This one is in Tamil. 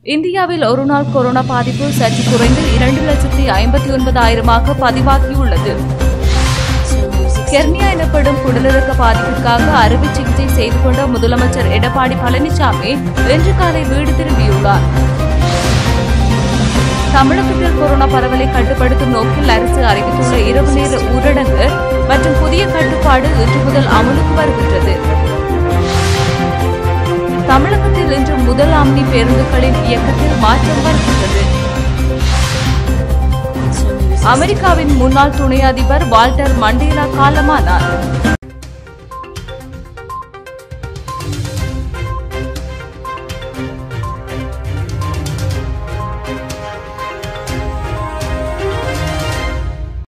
இந்தியாவில் ஒருநாள் கொரோனா பாதிப்பு சற்று குறைந்து இரண்டு லட்சத்தி ஐம்பத்தி ஒன்பதாயிரமாக பதிவாகியுள்ளது கெர்னியா எனப்படும் குடலிறக்க பாதிப்பிற்காக அறுவை சிகிச்சை செய்து கொண்ட முதலமைச்சர் எடப்பாடி பழனிசாமி இன்று காலை வீடு திரும்பியுள்ளார் தமிழகத்தில் கொரோனா பரவலை கட்டுப்படுத்தும் நோக்கில் அரசு அறிவித்துள்ள இரவு நேர ஊரடங்கு மற்றும் புதிய கட்டுப்பாடு இன்று முதல் அமலுக்கு வருகின்றது தமிழகத்தில் இன்று முதல் ஆம்னி பேருந்துகளின் இயக்கத்தில் மாற்றம் வருகின்றது அமெரிக்காவின் முன்னாள் துணை அதிபர் வால்டர் மண்டேலா காலமானார்